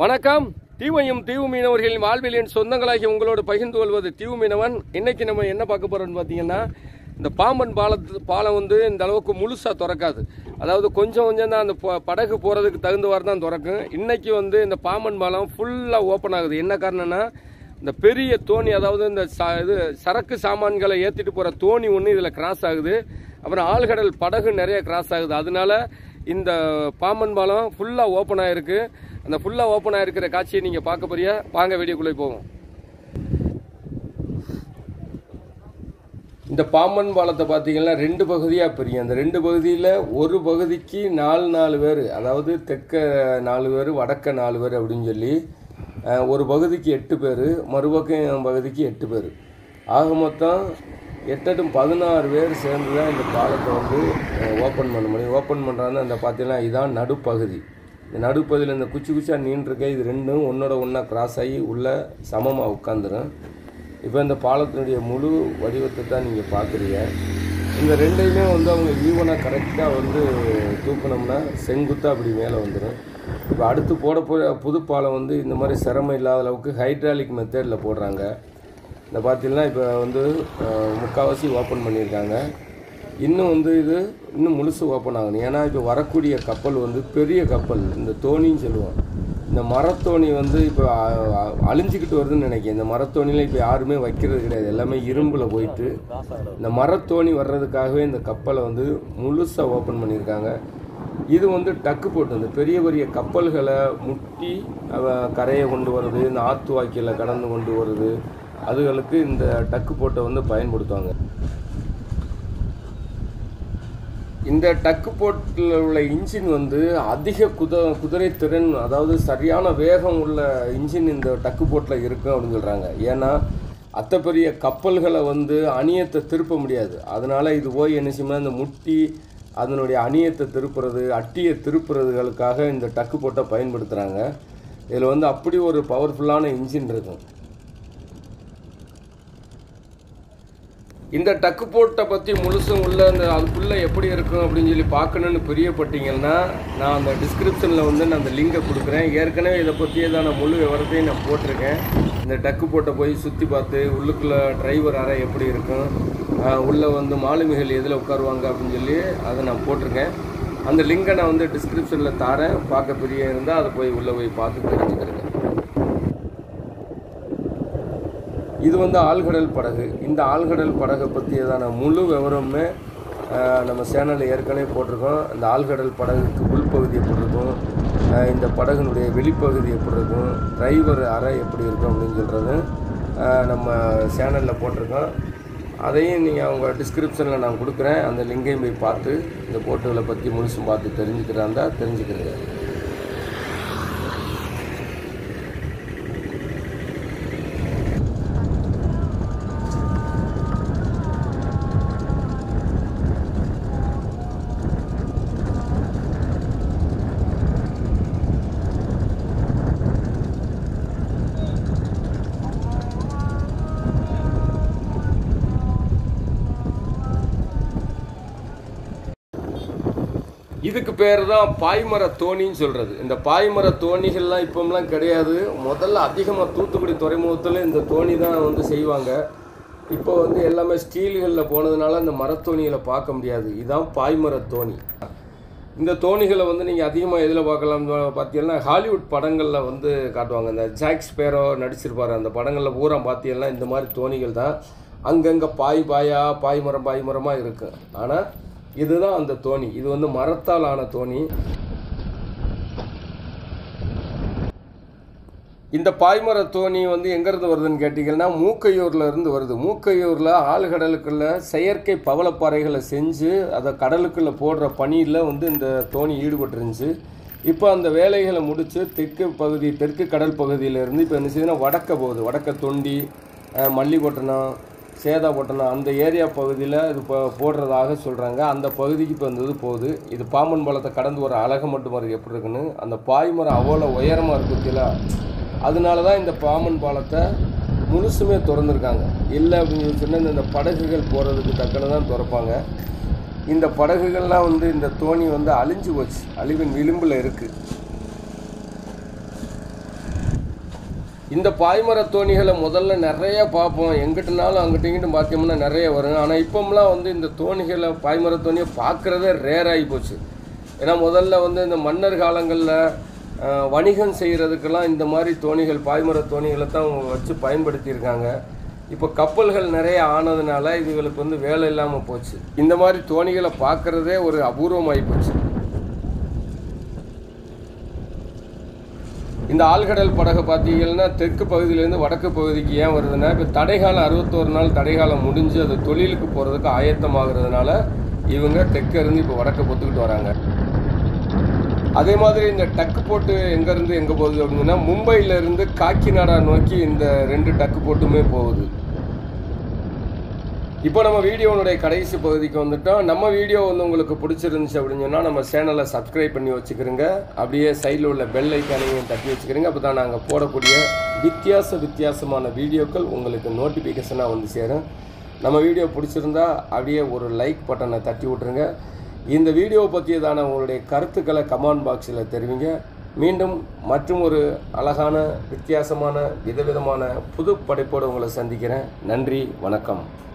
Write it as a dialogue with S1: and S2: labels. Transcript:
S1: வணக்கம் தீவையும் தீவு மீனவர்களின் வாழ்வியலின் சொந்தங்களாகி உங்களோடு பகிர்ந்து கொள்வது தீவு மீனவன் இன்னைக்கு நம்ம என்ன பார்க்க போறோம்னு பார்த்தீங்கன்னா இந்த பாம்பன் பாலத்து பாலம் வந்து இந்த அளவுக்கு முழுசாக திறக்காது அதாவது கொஞ்சம் கொஞ்சம் தான் அந்த ப- படகு போகிறதுக்கு தகுந்தவாறு தான் திறக்கும் இன்னைக்கு வந்து இந்த பாம்பன் பாலம் ஃபுல்லாக ஓப்பன் ஆகுது என்ன காரணம்னா இந்த பெரிய தோணி அதாவது இந்த ச- இது சரக்கு சாமான்களை ஏற்றிட்டு போகிற தோணி ஒன்று இதில் கிராஸ் ஆகுது அப்புறம் ஆழ்கடல் படகு நிறைய கிராஸ் ஆகுது அதனால இந்த பாம்பன் பாலம் ஃபுல்லாக ஓப்பன் ஆயிருக்கு அந்த ஃபுல்லாக ஓப்பன் ஆயிருக்கிற காட்சியை நீங்கள் பார்க்க போறிய வாங்க வீடியோக்குள்ளே போவோம் இந்த பாம்பன் பாலத்தை பார்த்தீங்கன்னா ரெண்டு பகுதியாக பிரியும் அந்த ரெண்டு பகுதியில் ஒரு பகுதிக்கு நாலு நாலு பேர் அதாவது தெற்க நாலு பேர் வடக்க நாலு பேர் அப்படின்னு சொல்லி அஹ், ஒரு பகுதிக்கு எட்டு பேர் மறுபக்கம் பகுதிக்கு எட்டு பேர் ஆக மொத்தம் எட்டெட்டும் பதினாறு பேர் சேர்ந்து தான் இந்த பாலத்தை வந்து ஓப்பன் பண்ண முடியும் ஓப்பன் பண்ணுறாங்க அந்த பார்த்தீங்கன்னா இதான் நடுப்பகுதி இந்த நடுப்பகுதியில் இந்த குச்சி குச்சியாக நீண்டிருக்க இது ரெண்டும் ஒன்றோட ஒன்றா கிராஸ் ஆகி உள்ளே சமமாக உட்காந்துரும் இப்போ இந்த பாலத்தினுடைய முழு வடிவத்தை தான் நீங்கள் பார்க்குறீங்க இந்த ரெண்டையுமே வந்து அவங்க ஈவனாக கரெக்டாக வந்து தூக்குனோம்னா செங்குத்தாக அப்படி மேலே வந்துடும் இப்போ அடுத்து போட போகிற புது பாலம் வந்து இந்த மாதிரி சிரமம் இல்லாத அளவுக்கு ஹைட்ராலிக் மெத்தடில் போடுறாங்க இந்த பார்த்தீங்கன்னா இப்போ வந்து அஹ், முக்கால்வாசி ஓப்பன் பண்ணியிருக்காங்க இன்னும் வந்து இது இன்னும் முழுசு ஓப்பன் ஆகணும் ஏன்னா இப்போ வரக்கூடிய கப்பல் வந்து பெரிய கப்பல் இந்த தோணின்னு சொல்லுவோம் இந்த மரத்தோணி வந்து இப்போ அ- அ- அழிஞ்சிக்கிட்டு வருதுன்னு நினைக்கிறேன் இந்த மரத்தோணியில் இப்போ யாருமே வைக்கிறது கிடையாது எல்லாமே இரும்பில் போயிட்டு இந்த மரத்தோணி வர்றதுக்காகவே இந்த கப்பலை வந்து முழுசாக ஓப்பன் பண்ணியிருக்காங்க இது வந்து டக்கு போட்டு இந்த பெரிய பெரிய கப்பல்களை முட்டி அவ கரையை கொண்டு வர்றது இந்த ஆத்து வாய்க்கில் கடந்து கொண்டு வருது அதுகளுக்கு இந்த டக்கு போட்டை வந்து பயன்படுத்துவாங்க இந்த டக்கு போட்டில் உள்ள இன்ஜின் வந்து அதிக குத குதிரை திறன் அதாவது சரியான வேகம் உள்ள இன்ஜின் இந்த டக்கு போட்டில் இருக்கும் அப்படின்னு சொல்கிறாங்க ஏன்னா அத்த பெரிய கப்பல்களை வந்து அணியத்தை திருப்ப முடியாது அதனால இது போய் என்ன செய்யணும்னா இந்த முட்டி அதனுடைய அணியத்தை திருப்புறது அட்டியை திருப்புறதுகளுக்காக இந்த டக்கு போட்டை பயன்படுத்துகிறாங்க இதில் வந்து அப்படி ஒரு பவர்ஃபுல்லான இன்ஜின் இருக்கும் இந்த டக்கு போட்டை பற்றி முழுசும் உள்ள அந்த அதுக்குள்ளே எப்படி இருக்கும் அப்படின்னு சொல்லி பார்க்கணுன்னு பிரியப்பட்டீங்கன்னா நான் அந்த டிஸ்கிரிப்ஷனில் வந்து நான் அந்த லிங்கை கொடுக்குறேன் ஏற்கனவே இதை பற்றியதான முழு விவரத்தையும் நான் போட்டிருக்கேன் இந்த டக்கு போட்டை போய் சுற்றி பார்த்து உள்ளுக்குள்ளே டிரைவர் அறை எப்படி இருக்கும் ஆஹ் உள்ளே வந்து மாலுமிகள் எதில் உட்காருவாங்க அப்படின்னு சொல்லி அதை நான் போட்டிருக்கேன் அந்த லிங்கை நான் வந்து டிஸ்கிரிப்ஷனில் தாரேன் பார்க்க பிரிய இருந்தால் அதை போய் உள்ளே போய் பார்த்து தெரிஞ்சுக்கிறேங்க இது வந்து ஆழ்கடல் படகு இந்த ஆழ்கடல் படகை பற்றியதான முழு விவரமுமே ஆஹ், நம்ம சேனலில் ஏற்கனவே போட்டிருக்கோம் இந்த ஆழ்கடல் படகுக்கு உள்பகுதி எப்படி இருக்கும் ஆஹ், இந்த படகுனுடைய வெளிப்பகுதி எப்படி இருக்கும் டிரைவர் அறை எப்படி இருக்கும் அப்படின்னு சொல்கிறது நம்ம சேனலில் போட்டிருக்கோம் அதையும் நீங்கள் அவங்க டிஸ்கிரிப்ஷனில் நான் கொடுக்குறேன் அந்த லிங்கையும் போய் பார்த்து இந்த போட்டுகளை பற்றி முழுசும் பார்த்து தெரிஞ்சுக்கிறாந்தா தெரிஞ்சுக்கிறேங்க இதுக்கு பேர் தான் பாய்மர தோணின்னு சொல்கிறது இந்த பாய்மர தோணிகள்லாம் இப்போம்லாம் கிடையாது முதல்ல அதிகமாக தூத்துக்குடி துறைமுகத்தில் இந்த தோணி தான் வந்து செய்வாங்க இப்போ வந்து எல்லாமே ஸ்டீல்களில் போனதுனால இந்த மரத்தோணிகளை பார்க்க முடியாது இதுதான் பாய்மர தோணி இந்த தோணிகளை வந்து நீங்கள் அதிகமாக எதில் பார்க்கலாம் பார்த்தீங்கன்னா ஹாலிவுட் படங்களில் வந்து காட்டுவாங்க இந்த ஜாக் ஸ்பேரோ நடிச்சிருப்பாரு அந்த படங்களில் பூரா பார்த்தீங்கன்னா இந்த மாதிரி தோணிகள் தான் அங்கங்கே பாய் பாயா பாய்மரம் பாய்மரமாக இருக்கும் ஆனால் இதுதான் அந்த தோணி இது வந்து மரத்தால் ஆன தோணி இந்த பாய்மர தோணி வந்து எங்கேருந்து வருதுன்னு கேட்டிங்கன்னா மூக்கையூரில் இருந்து வருது மூக்கையூரில் ஆழ்கடலுக்குள்ள செயற்கை பவளப்பாறைகளை செஞ்சு அதை கடலுக்குள்ளே போடுற பணியில் வந்து இந்த தோணி ஈடுபட்டிருந்துச்சு இப்போ அந்த வேலைகளை முடித்து தெற்கு பகுதி தெற்கு கடல் பகுதியிலேருந்து இப்போ என்ன செய்யுதுன்னா வடக்க போகுது வடக்க தொண்டி அஹ், மல்லிப்பட்டினம் சேதாப்பட்டினம் அந்த ஏரியா பகுதியில் இது இப்போ போடுறதாக சொல்கிறாங்க அந்த பகுதிக்கு இப்போ இந்த இது போகுது இது பாம்பன் பாலத்தை கடந்து ஒரு அழகு மட்டும் இருக்கு எப்படி இருக்குன்னு அந்த பாய்மரம் அவ்வளோ உயரமாக இருக்கு பத்தியில அதனால தான் இந்த பாம்பன் பாலத்தை முழுசுமே திறந்துருக்காங்க இல்லை அப்படின்னு சொல்லி சொன்னா இந்த படகுகள் போகிறதுக்கு தக்கன தான் திறப்பாங்க இந்த படகுகள்லாம் வந்து இந்த தோணி வந்து அழிஞ்சு போச்சு அழிவின் விளிம்பில் இருக்குது இந்த பாய்மர தோணிகளை முதல்ல நிறைய பார்ப்போம் எங்கிட்டனாலும் அங்கிட்ட இங்கிட்டும் பார்த்தோம்னா நிறைய வரும் ஆனால் இப்போம்லாம் வந்து இந்த தோணிகளை பாய்மர தோணியை பார்க்குறதே ரேர் ஆகி போச்சு ஏன்னா முதல்ல வந்து இந்த மன்னர் காலங்களில் அஹ், வணிகம் செய்கிறதுக்கெல்லாம் இந்த மாதிரி தோணிகள் பாய்மர தோணிகளை தான் அவங்க வச்சு பயன்படுத்தியிருக்காங்க இப்போ கப்பல்கள் நிறைய ஆனதுனால இதுகளுக்கு வந்து வேலை இல்லாமல் போச்சு இந்த மாதிரி தோணிகளை பார்க்குறதே ஒரு அபூர்வமாகி போச்சு இந்த ஆழ்கடல் படகு பார்த்தீங்கன்னா தெற்கு பகுதியிலேருந்து வடக்கு பகுதிக்கு ஏன் வருதுன்னா இப்போ தடைகாலம் அறுபத்தோரு நாள் தடைகாலம் முடிஞ்சு அது தொழிலுக்கு போகிறதுக்கு ஆயத்தமாகிறதுனால இவங்க தெற்க இருந்து இப்போ வடக்க பொத்துக்கிட்டு வராங்க அதே மாதிரி இந்த டக்கு போட்டு எங்கேருந்து எங்கே போகுது அப்படின்னா மும்பையிலேருந்து காக்கிநாடா நோக்கி இந்த ரெண்டு டக்கு போட்டுமே போகுது இப்போ நம்ம வீடியோனுடைய கடைசி பகுதிக்கு வந்துட்டோம் நம்ம வீடியோ வந்து உங்களுக்கு பிடிச்சிருந்துச்சு அப்படின்னு சொன்னால் நம்ம சேனலை சப்ஸ்கிரைப் பண்ணி வச்சுக்கிறோங்க அப்படியே சைடில் உள்ள பெல் ஐக்கானையும் தட்டி வச்சுக்கிறோங்க அப்போ தான் நாங்கள் போடக்கூடிய வித்தியாச வித்தியாசமான வீடியோக்கள் உங்களுக்கு நோட்டிஃபிகேஷனாக வந்து சேரும் நம்ம வீடியோ பிடிச்சிருந்தா அப்படியே ஒரு லைக் பட்டனை தட்டி விட்ருங்க இந்த வீடியோ பற்றியதான உங்களுடைய கருத்துக்களை கமெண்ட் பாக்ஸில் தெரிவிங்க மீண்டும் மற்றும் ஒரு அழகான வித்தியாசமான விதவிதமான புது படைப்போடு உங்களை சந்திக்கிறேன் நன்றி வணக்கம்